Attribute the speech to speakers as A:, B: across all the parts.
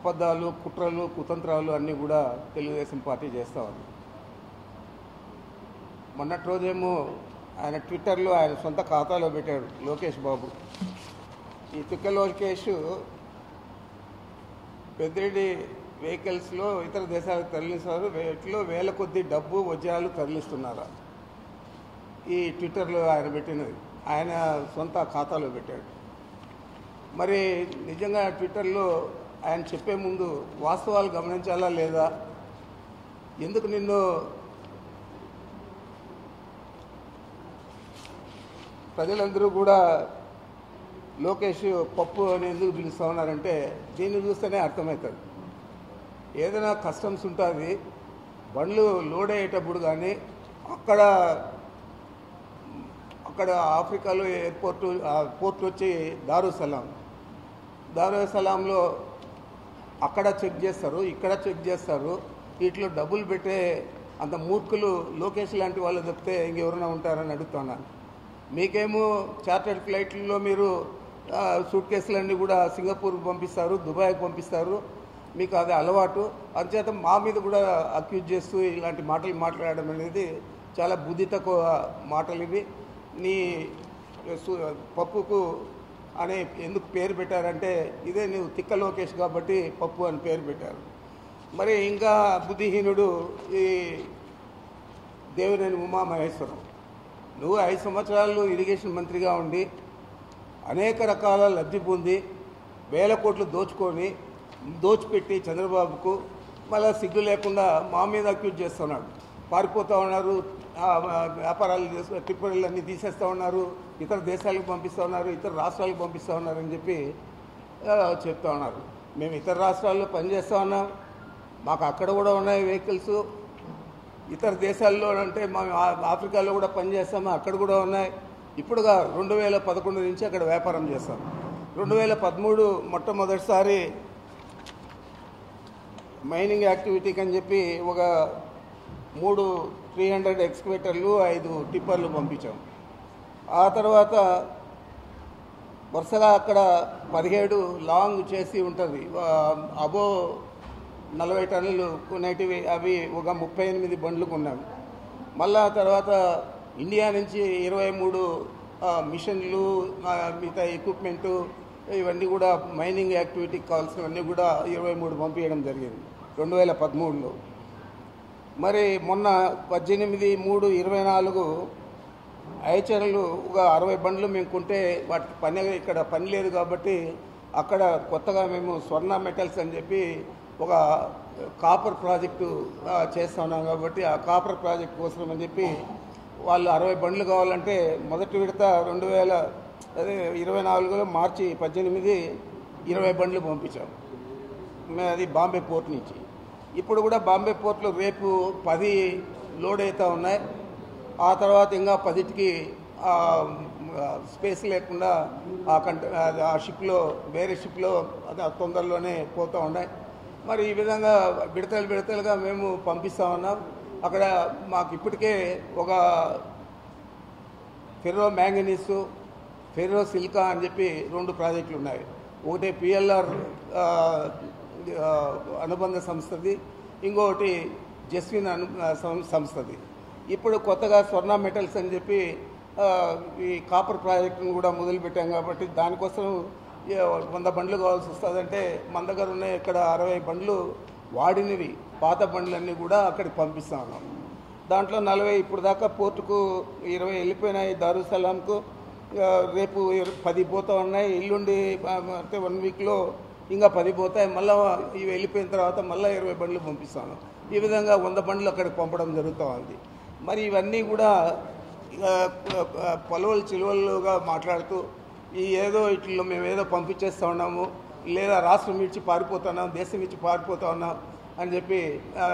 A: అబద్ధాలు కుట్రలు కుతంత్రాలు అన్నీ కూడా తెలుగుదేశం పార్టీ చేస్తూ ఉంది మొన్నటి రోజేమో ఆయన ట్విట్టర్లో ఆయన సొంత ఖాతాలో పెట్టాడు లోకేష్ బాబు ఈ తిక్క లోకేష్ పెద్దిరెడ్డి వెహికల్స్లో ఇతర దేశాలకు తరలిస్తారు వీటిలో వేల కొద్ది డబ్బు వజ్రాలు తరలిస్తున్నారా ఈ ట్విట్టర్లో ఆయన పెట్టినది ఆయన సొంత ఖాతాలో పెట్టాడు మరి నిజంగా ట్విట్టర్లో ఆయన చెప్పే ముందు వాస్తవాలు గమనించాలా లేదా ఎందుకు నిన్ను ప్రజలందరూ కూడా లోకేష్ పప్పు అని ఎందుకు పిలుస్తూ ఉన్నారంటే దీన్ని చూస్తేనే అర్థమవుతుంది ఏదైనా కస్టమ్స్ ఉంటుంది బండ్లు లోడ్ అయ్యేటప్పుడు కానీ అక్కడ అక్కడ ఆఫ్రికాలో ఎయిర్పోర్టు ఆ పోర్ట్ వచ్చి దారుసలాం దారుసలాంలో అక్కడ చెక్ చేస్తారు ఇక్కడ చెక్ చేస్తారు వీటిలో డబ్బులు పెట్టే అంత మూర్ఖులు లోకేష్ లాంటి వాళ్ళు తప్పితే ఇంకెవరైనా ఉంటారని అడుగుతున్నాను మీకేమో చార్టర్డ్ ఫ్లైట్లలో మీరు సూట్ కేసులన్నీ కూడా సింగపూర్కి పంపిస్తారు దుబాయ్కి పంపిస్తారు మీకు అది అలవాటు అంచేత మా మీద కూడా అక్యూజ్ చేస్తూ ఇలాంటి మాటలు మాట్లాడడం అనేది చాలా బుద్ధి తక్కువ మాటలు ఇవి నీ సు- పప్పుకు అనే ఎందుకు పేరు పెట్టారంటే ఇదే నువ్వు తిక్క లోకేష్ కాబట్టి పప్పు అని పేరు పెట్టారు మరి ఇంకా బుద్ధిహీనుడు ఈ దేవినేని ఉమామహేశ్వరం నువ్వు ఐదు సంవత్సరాలు ఇరిగేషన్ మంత్రిగా ఉండి అనేక రకాల లబ్ధి పొంది వేల కోట్లు దోచుకొని దోచిపెట్టి చంద్రబాబుకు మళ్ళీ సిగ్గు లేకుండా మా మీద అక్యూజ్ చేస్తున్నాడు పారిపోతూ ఉన్నారు ఆ, ఆ, వ్యాపారాలు చేసు టిప్పర్లు అన్నీ తీసేస్తూ ఉన్నారు ఇతర దేశాలకు పంపిస్తూ ఉన్నారు ఇతర రాష్ట్రాలకు పంపిస్తూ ఉన్నారు అని చెప్పి ఆ, చెప్తా ఉన్నారు మేము ఇతర రాష్ట్రాల్లో పనిచేస్తూ ఉన్నాం మాకు అక్కడ కూడా ఉన్నాయి వెహికల్స్ ఇతర దేశాల్లో అంటే మేము ఆ- ఆఫ్రికాలో కూడా పనిచేస్తాము అక్కడ కూడా ఉన్నాయి ఇప్పుడుగా రెండు వేల పదకొండు నుంచి అక్కడ వ్యాపారం చేస్తాం రెండు వేల పదమూడు మొట్టమొదటిసారి మైనింగ్ యాక్టివిటీకి అని చెప్పి ఒక మూడు త్రీ హండ్రెడ్ ఎక్స్కవేటర్లు ఐదు టిప్పర్లు పంపించాం ఆ తర్వాత వరుసగా అక్కడ పదిహేడు లాంగ్ చేసి ఉంటుంది అబో నలభై టన్నులు కొనేటివి అవి ఒక ముప్పై ఎనిమిది బండ్లు కొన్నాము మళ్ళా తర్వాత ఇండియా నుంచి ఇరవై మూడు ఆ, మిషన్లు ఆ, మిగతా ఎక్విప్మెంటు ఇవన్నీ కూడా మైనింగ్ యాక్టివిటీకి కావాల్సినవన్నీ కూడా ఇరవై మూడు పంపించడం జరిగింది రెండు వేల పదమూడులో మరి మొన్న పద్దెనిమిది మూడు ఇరవై నాలుగు ఐచర్లు ఒక అరవై బండ్లు మేము కొంటే వాటికి పని ఇక్కడ పని లేదు కాబట్టి అక్కడ కొత్తగా మేము స్వర్ణ మెటల్స్ అని చెప్పి ఒక కాపర్ ప్రాజెక్టు ఆ, చేస్తా ఉన్నాం కాబట్టి ఆ కాపర్ ప్రాజెక్ట్ కోసం అని చెప్పి వాళ్ళు అరవై బండ్లు కావాలంటే మొదటి విడత రెండు వేల అదే ఇరవై నాలుగులో మార్చి పద్దెనిమిది ఇరవై బండ్లు పంపించాం మే- అది బాంబే పోర్ట్ నుంచి ఇప్పుడు కూడా బాంబే పోర్ట్లో రేపు పది లోడ్ అవుతా ఉన్నాయి ఆ తర్వాత ఇంకా పదిటికి ఆ, స్పేస్ లేకుండా ఆ కంట ఆ షిప్లో వేరే షిప్లో అది తొందరలోనే పోతూ ఉన్నాయి మరి ఈ విధంగా విడతలు విడతలుగా మేము పంపిస్తా ఉన్నాం అక్కడ మాకు ఇప్పటికే ఒక ఫెర్రో మ్యాంగనీసు ఫెర్రో సిల్కా అని చెప్పి రెండు ప్రాజెక్టులు ఉన్నాయి ఒకటి పిఎల్ఆర్ అనుబంధ సంస్థది ఇంకొకటి జస్విన్ అను ఆ, సం- సంస్థది ఇప్పుడు కొత్తగా స్వర్ణ మెటల్స్ అని చెప్పి ఆ, ఈ కాపర్ ప్రాజెక్టును కూడా మొదలుపెట్టాం కాబట్టి దానికోసం ఏ, వంద బండ్లు కావాల్సి వస్తుందంటే మన దగ్గర ఉన్నాయి ఇక్కడ అరవై బండ్లు వాడినవి పాత బండ్లన్నీ కూడా అక్కడికి పంపిస్తా ఉన్నాం దాంట్లో నలభై ఇప్పుడు దాకా పోర్టుకు ఇరవై వెళ్ళిపోయినాయి దారుసలాంకు ఆ, రేపు ఇర- పది పోతా ఉన్నాయి ఎల్లుండి ఆ, అంటే వన్ వీక్లో ఇంకా పది పోతాయి మళ్ళీ ఇవి వెళ్ళిపోయిన తర్వాత మళ్ళీ ఇరవై బండ్లు పంపిస్తాను ఈ విధంగా వంద బండ్లు అక్కడికి పంపడం జరుగుతూ ఉంది మరి ఇవన్నీ కూడా ఇక, ఆ, పొలవలు చిలువలుగా మాట్లాడుతూ ఈ ఏదో ఇట్లా మేము ఏదో పంపించేస్తా ఉన్నాము లేదా రాష్ట్రం ఇచ్చి పారిపోతున్నాం దేశం ఇచ్చి పారిపోతా ఉన్నాం అని చెప్పి ఆ,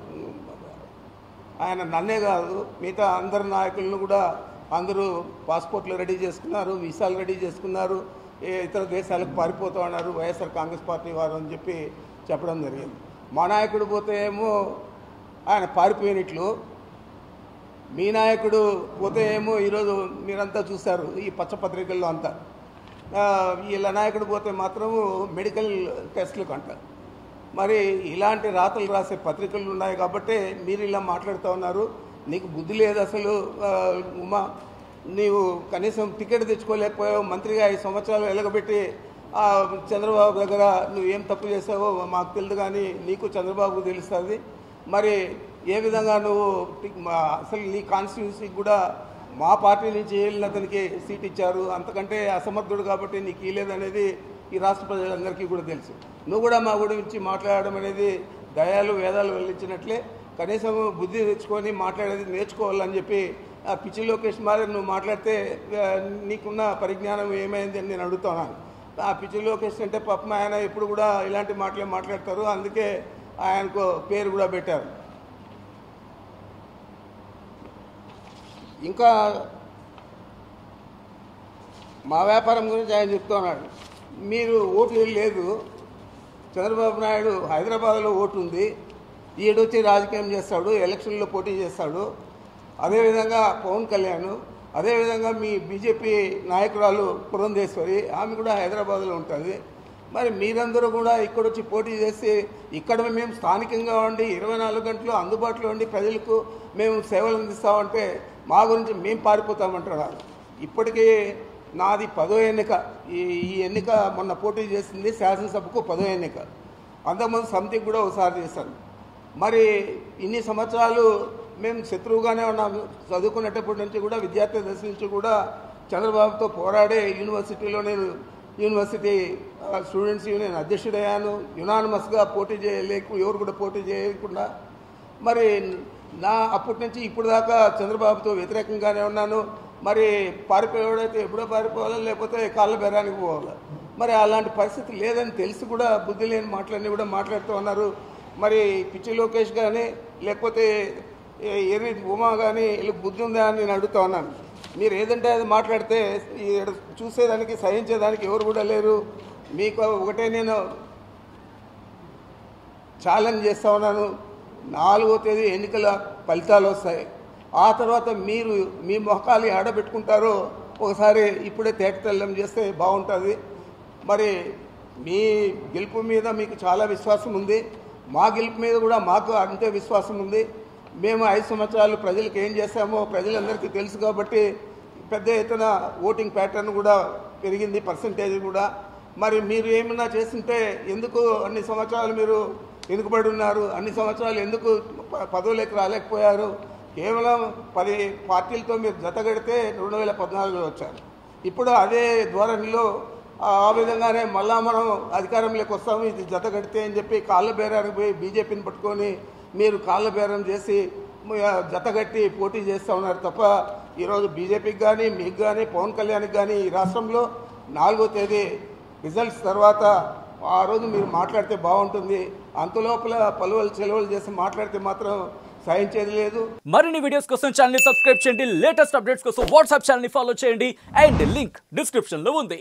A: ఆయన నన్నే కాదు మిగతా అందరి నాయకులను కూడా అందరూ పాస్పోర్ట్లు రెడీ చేసుకున్నారు వీసాలు రెడీ చేసుకున్నారు ఏ ఇతర దేశాలకు పారిపోతూ ఉన్నారు వైఎస్ఆర్ కాంగ్రెస్ పార్టీ వారు అని చెప్పి చెప్పడం జరిగింది మా నాయకుడు పోతే ఏమో ఆయన పారిపోయినట్లు మీ నాయకుడు పోతే ఏమో ఈరోజు మీరంతా చూస్తారు ఈ పచ్చపత్రికల్లో అంతా ఆ, వీళ్ళ నాయకుడు పోతే మాత్రము మెడికల్ టెస్టులకు అంట మరి ఇలాంటి రాతలు రాసే పత్రికలు ఉన్నాయి కాబట్టి మీరు ఇలా మాట్లాడుతూ ఉన్నారు నీకు బుద్ధి లేదు అసలు ఆ, ఉమా నీవు కనీసం టికెట్ తెచ్చుకోలేకపోయావు మంత్రిగా ఐదు సంవత్సరాలు వెలగబెట్టి ఆ చంద్రబాబు దగ్గర నువ్వు ఏం తప్పు చేసావో మాకు తెలియదు కానీ నీకు చంద్రబాబుకు తెలుస్తుంది మరి ఏ విధంగా నువ్వు టి- మా- అసలు నీ కాన్స్టిట్యూన్సీకి కూడా మా పార్టీ నుంచి వెళ్ళిన అతనికి సీట్ ఇచ్చారు అంతకంటే అసమర్థుడు కాబట్టి నీకు ఇవ్వలేదనేది ఈ రాష్ట్ర ప్రజలందరికీ కూడా తెలుసు నువ్వు కూడా మా గురించి మాట్లాడడం అనేది దయాలు వేదాలు వెళ్ళించినట్లే కనీసం బుద్ధి తెచ్చుకొని మాట్లాడేది నేర్చుకోవాలని చెప్పి ఆ పిచ్చి లోకేష్ మారి నువ్వు మాట్లాడితే ఆ, నీకున్న పరిజ్ఞానం ఏమైంది అని నేను అడుగుతున్నాను ఆ పిచ్చి లోకేష్ అంటే పాపం ఆయన ఎప్పుడు కూడా ఇలాంటి మాటలే మాట్లాడతారు అందుకే ఆయనకు పేరు కూడా పెట్టారు ఇంకా మా వ్యాపారం గురించి ఆయన చెప్తున్నాడు మీరు ఓట్లు లేదు చంద్రబాబు నాయుడు హైదరాబాద్లో ఓటు ఉంది ఈడొచ్చి రాజకీయం చేస్తాడు ఎలక్షన్లో పోటీ చేస్తాడు అదేవిధంగా పవన్ కళ్యాణ్ అదేవిధంగా మీ బీజేపీ నాయకురాలు పురంధేశ్వరి ఆమె కూడా హైదరాబాద్లో ఉంటుంది మరి మీరందరూ కూడా ఇక్కడ వచ్చి పోటీ చేసి ఇక్కడ మేము స్థానికంగా ఉండి ఇరవై నాలుగు గంటలు అందుబాటులో ఉండి ప్రజలకు మేము సేవలు అందిస్తామంటే మా గురించి మేము పారిపోతామంటున్నారు ఇప్పటికీ నాది పదో ఎన్నిక ఈ ఈ ఎన్నిక మొన్న పోటీ చేసింది శాసనసభకు పదో ఎన్నిక అంతకుముందు సమితికి కూడా ఒకసారి చేశాను మరి ఇన్ని సంవత్సరాలు మేము శత్రువుగానే ఉన్నాము చదువుకునేటప్పటి నుంచి కూడా విద్యార్థి దశ నుంచి కూడా చంద్రబాబుతో పోరాడే యూనివర్సిటీలో నేను యూనివర్సిటీ ఆ, స్టూడెంట్స్ యూనియన్ అధ్యక్షుడయ్యాను యునానిమస్గా పోటీ చేయలేకు ఎవరు కూడా పోటీ చేయకుండా మరి నా అప్పటి నుంచి ఇప్పుడు దాకా చంద్రబాబుతో వ్యతిరేకంగానే ఉన్నాను మరి పారిపోయేవాడైతే ఎప్పుడో పారిపోవాలి లేకపోతే కాళ్ళ బెరానికి పోవాలి మరి అలాంటి పరిస్థితి లేదని తెలిసి కూడా బుద్ధి లేని మాటలన్నీ కూడా మాట్లాడుతూ ఉన్నారు మరి పిచ్చి లోకేష్ కానీ లేకపోతే ఏ- ఎర్రి ఉమా కానీ వీళ్ళకి బుద్ధి ఉందా అని నేను అడుగుతా ఉన్నాను మీరు ఏదంటే అది మాట్లాడితే ఈ చూసేదానికి సహించేదానికి ఎవరు కూడా లేరు మీకు ఒకటే నేను ఛాలెంజ్ చేస్తా ఉన్నాను నాలుగో తేదీ ఎన్నికల ఫలితాలు వస్తాయి ఆ తర్వాత మీరు మీ మొహకాలు ఆడబెట్టుకుంటారో ఒకసారి ఇప్పుడే తేటతెల్లం చేస్తే బాగుంటుంది మరి మీ గెలుపు మీద మీకు చాలా విశ్వాసం ఉంది మా గెలుపు మీద కూడా మాకు అంతే విశ్వాసం ఉంది మేము ఐదు సంవత్సరాలు ప్రజలకు ఏం చేశామో ప్రజలందరికీ తెలుసు కాబట్టి పెద్ద ఎత్తున ఓటింగ్ ప్యాటర్న్ కూడా పెరిగింది పర్సంటేజ్ కూడా మరి మీరు ఏమన్నా చేస్తుంటే ఎందుకు అన్ని సంవత్సరాలు మీరు వెనుకబడి ఉన్నారు అన్ని సంవత్సరాలు ఎందుకు ప- పదవులకు రాలేకపోయారు కేవలం పది పార్టీలతో మీరు జతగడితే రెండు వేల పద్నాలుగులో వచ్చారు ఇప్పుడు అదే ధోరణిలో ఆ ఆ విధంగానే మళ్ళా మనం అధికారంలోకి వస్తాము ఇది జత కడితే అని చెప్పి కాళ్ళ బేరానికి పోయి బీజేపీని పట్టుకొని మీరు కాళ్ళ బేరం చేసి మ- జత కట్టి పోటీ చేస్తూ ఉన్నారు తప్ప ఈరోజు బీజేపీకి కానీ మీకు కానీ పవన్ కళ్యాణ్కి కానీ ఈ రాష్ట్రంలో నాలుగో తేదీ రిజల్ట్స్ తర్వాత ఆ రోజు మీరు మాట్లాడితే బాగుంటుంది అంతలోపల పలువలు చెలవలు చేసి మాట్లాడితే మాత్రం సహించేది లేదు
B: మరిన్ని వీడియోస్ కోసం ఛానల్ ని సబ్స్క్రైబ్ చేయండి లేటెస్ట్ అప్డేట్స్ కోసం వాట్సాప్ ఛానల్ ని ఫాలో చేయండి అండ్ లింక్ డిస్క్రిప్షన్ లో ఉంది